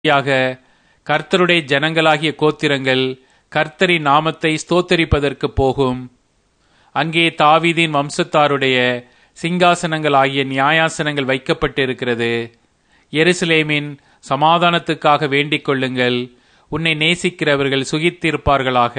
யாக கர்த்தருடைய ஜனங்களாகிய கோத்திரங்கள் கர்த்தரின் நாமத்தை ஸ்தோத்தரிப்பதற்கு போகும் அங்கே தாவீதின் வம்சத்தாருடைய சிங்காசனங்கள் ஆகிய நியாயாசனங்கள் வைக்கப்பட்டிருக்கிறது எருசலேமின் சமாதானத்துக்காக வேண்டிக் கொள்ளுங்கள் உன்னை நேசிக்கிறவர்கள் சுகித்திருப்பார்களாக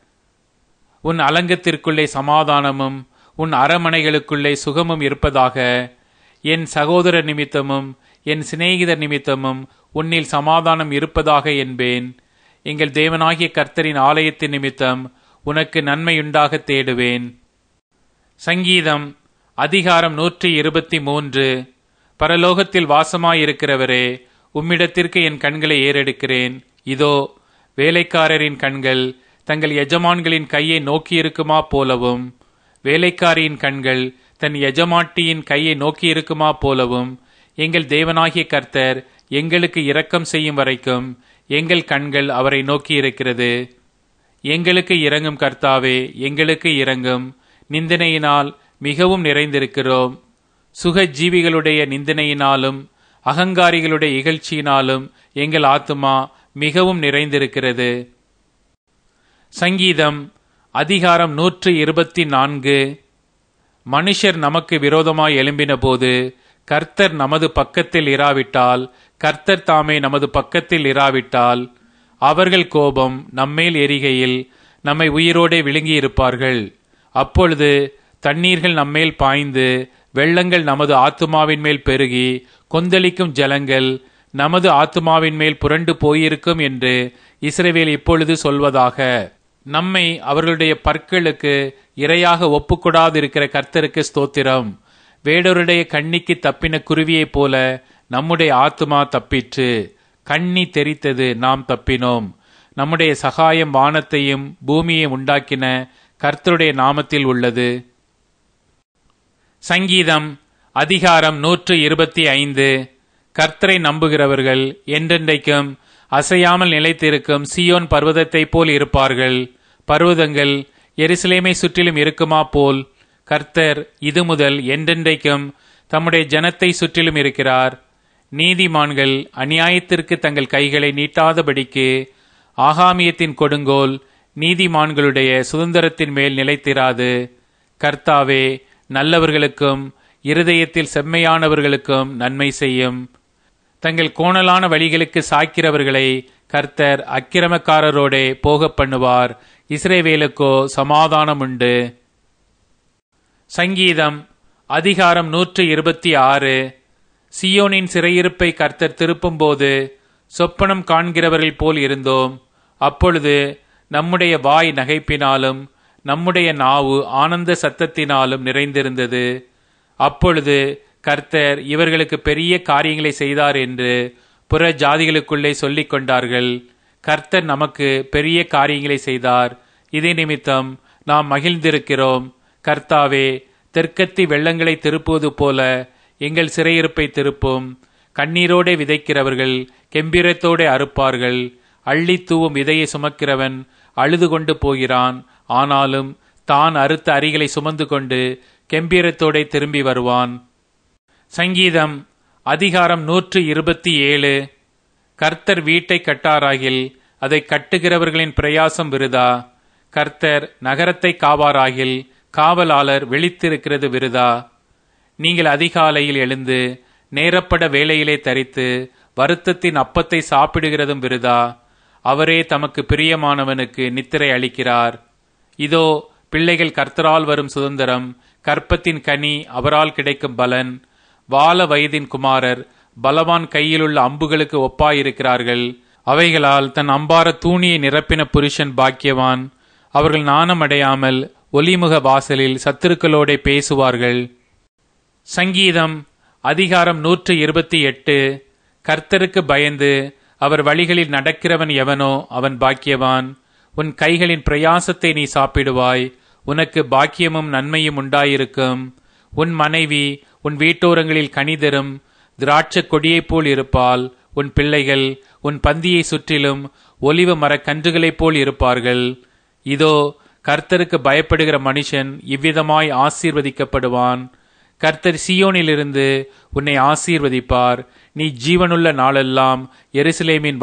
உன் அலங்கத்திற்குள்ளே சமாதானமும் உன் அரமனைகளுக்குள்ளே சுகமும் இருப்பதாக என் சகோதர நிமித்தமும் என் சிநேகிதர் நிமித்தமும் உன்னில் சமாதானம் இருப்பதாக என்பேன் எங்கள் தேவனாகிய கர்த்தரின் ஆலயத்தின் நிமித்தம் உனக்கு நன்மையுண்டாக தேடுவேன் சங்கீதம் அதிகாரம் நூற்றி இருபத்தி மூன்று பரலோகத்தில் வாசமாயிருக்கிறவரே உம்மிடத்திற்கு என் கண்களை ஏறெடுக்கிறேன் இதோ வேலைக்காரரின் கண்கள் தங்கள் எஜமான்களின் கையை நோக்கியிருக்குமா போலவும் வேலைக்காரியின் கண்கள் தன் எஜமாட்டியின் கையை நோக்கியிருக்குமா போலவும் எங்கள் தேவனாகிய கர்த்தர் எங்களுக்கு இரக்கம் செய்யும் வரைக்கும் எங்கள் கண்கள் அவரை நோக்கியிருக்கிறது எங்களுக்கு இறங்கும் கர்த்தாவே எங்களுக்கு இறங்கும் நிந்தனையினால் மிகவும் நிறைந்திருக்கிறோம் சுக ஜீவிகளுடைய நிந்தனையினாலும் அகங்காரிகளுடைய இகழ்ச்சியினாலும் எங்கள் ஆத்துமா மிகவும் நிறைந்திருக்கிறது சங்கீதம் அதிகாரம் நூற்று இருபத்தி நான்கு மனுஷர் நமக்கு விரோதமாய் எழும்பின போது கர்த்தர் நமது பக்கத்தில் இராவிட்டால் கர்த்தர் தாமே நமது பக்கத்தில் இராவிட்டால் அவர்கள் கோபம் நம்மேல் எரிகையில் நம்மை உயிரோடே விழுங்கியிருப்பார்கள் அப்பொழுது தண்ணீர்கள் நம்மேல் பாய்ந்து வெள்ளங்கள் நமது ஆத்துமாவின் மேல் பெருகி கொந்தளிக்கும் ஜலங்கள் நமது ஆத்துமாவின் மேல் புரண்டு போயிருக்கும் என்று இஸ்ரவேல் இப்பொழுது சொல்வதாக நம்மை அவர்களுடைய பற்களுக்கு இரையாக ஒப்புக்கொடாதிருக்கிற கர்த்தருக்கு ஸ்தோத்திரம் வேடொருடைய கண்ணிக்கு தப்பின குருவியைப் போல நம்முடைய ஆத்துமா தப்பிற்று கண்ணி தெரித்தது நாம் தப்பினோம் நம்முடைய சகாயம் வானத்தையும் பூமியையும் உண்டாக்கின கர்த்தருடைய நாமத்தில் உள்ளது சங்கீதம் அதிகாரம் நூற்று இருபத்தி ஐந்து கர்த்தரை நம்புகிறவர்கள் என்றென்றைக்கும் அசையாமல் நிலைத்திருக்கும் சியோன் பர்வதத்தைப் போல் இருப்பார்கள் பர்வதங்கள் எருசலேமை சுற்றிலும் இருக்குமா போல் கர்த்தர் இது முதல் என்றென்றைக்கும் தம்முடைய ஜனத்தை சுற்றிலும் இருக்கிறார் நீதிமான்கள் அநியாயத்திற்கு தங்கள் கைகளை நீட்டாதபடிக்கு ஆகாமியத்தின் கொடுங்கோல் நீதிமான்களுடைய சுதந்திரத்தின் மேல் நிலைத்திராது கர்த்தாவே நல்லவர்களுக்கும் இருதயத்தில் செம்மையானவர்களுக்கும் நன்மை செய்யும் தங்கள் கோணலான வழிகளுக்கு சாய்க்கிறவர்களை கர்த்தர் அக்கிரமக்காரரோடே போக பண்ணுவார் இஸ்ரேவேலுக்கோ சமாதானம் உண்டு சங்கீதம் அதிகாரம் நூற்று இருபத்தி ஆறு சியோனின் சிறையிருப்பை கர்த்தர் திருப்பும்போது சொப்பனம் காண்கிறவர்கள் போல் இருந்தோம் அப்பொழுது நம்முடைய வாய் நகைப்பினாலும் நம்முடைய நாவு ஆனந்த சத்தத்தினாலும் நிறைந்திருந்தது அப்பொழுது கர்த்தர் இவர்களுக்கு பெரிய காரியங்களை செய்தார் என்று புற ஜாதிகளுக்குள்ளே சொல்லிக் கொண்டார்கள் கர்த்தர் நமக்கு பெரிய காரியங்களை செய்தார் இதே நிமித்தம் நாம் மகிழ்ந்திருக்கிறோம் கர்த்தாவே தெற்கத்தி வெள்ளங்களை திருப்புவது போல எங்கள் சிறையிருப்பை திருப்பும் கண்ணீரோடே விதைக்கிறவர்கள் கெம்பீரத்தோடே அறுப்பார்கள் அள்ளி தூவும் விதையை சுமக்கிறவன் அழுது கொண்டு போகிறான் ஆனாலும் தான் அறுத்த அரிகளை சுமந்து கொண்டு கெம்பீரத்தோடே திரும்பி வருவான் சங்கீதம் அதிகாரம் நூற்று இருபத்தி ஏழு கர்த்தர் வீட்டை கட்டாராகில் அதை கட்டுகிறவர்களின் பிரயாசம் விருதா கர்த்தர் நகரத்தை காவாராகில் காவலாளர் விழித்திருக்கிறது விருதா நீங்கள் அதிகாலையில் எழுந்து நேரப்பட வேலையிலே தரித்து வருத்தத்தின் அப்பத்தை சாப்பிடுகிறதும் விருதா அவரே தமக்கு பிரியமானவனுக்கு நித்திரை அளிக்கிறார் இதோ பிள்ளைகள் கர்த்தரால் வரும் சுதந்திரம் கற்பத்தின் கனி அவரால் கிடைக்கும் பலன் வால வயதின் குமாரர் பலவான் கையிலுள்ள அம்புகளுக்கு ஒப்பாயிருக்கிறார்கள் அவைகளால் தன் அம்பார தூணியை நிரப்பின புருஷன் பாக்கியவான் அவர்கள் நாணமடையாமல் ஒலிமுக வாசலில் சத்துருக்களோடே பேசுவார்கள் சங்கீதம் அதிகாரம் நூற்று இருபத்தி எட்டு கர்த்தருக்கு பயந்து அவர் வழிகளில் நடக்கிறவன் எவனோ அவன் பாக்கியவான் உன் கைகளின் பிரயாசத்தை நீ சாப்பிடுவாய் உனக்கு பாக்கியமும் நன்மையும் உண்டாயிருக்கும் உன் மனைவி உன் வீட்டோரங்களில் கனிதரும் திராட்சை கொடியைப் போல் இருப்பால் உன் பிள்ளைகள் உன் பந்தியை சுற்றிலும் ஒலிவ மரக் கன்றுகளைப் போல் இருப்பார்கள் இதோ கர்த்தருக்கு பயப்படுகிற மனுஷன் இவ்விதமாய் ஆசீர்வதிக்கப்படுவான் கர்த்தர் சியோனிலிருந்து உன்னை ஆசீர்வதிப்பார் நீ ஜீவனுள்ள நாளெல்லாம் எருசலேமின்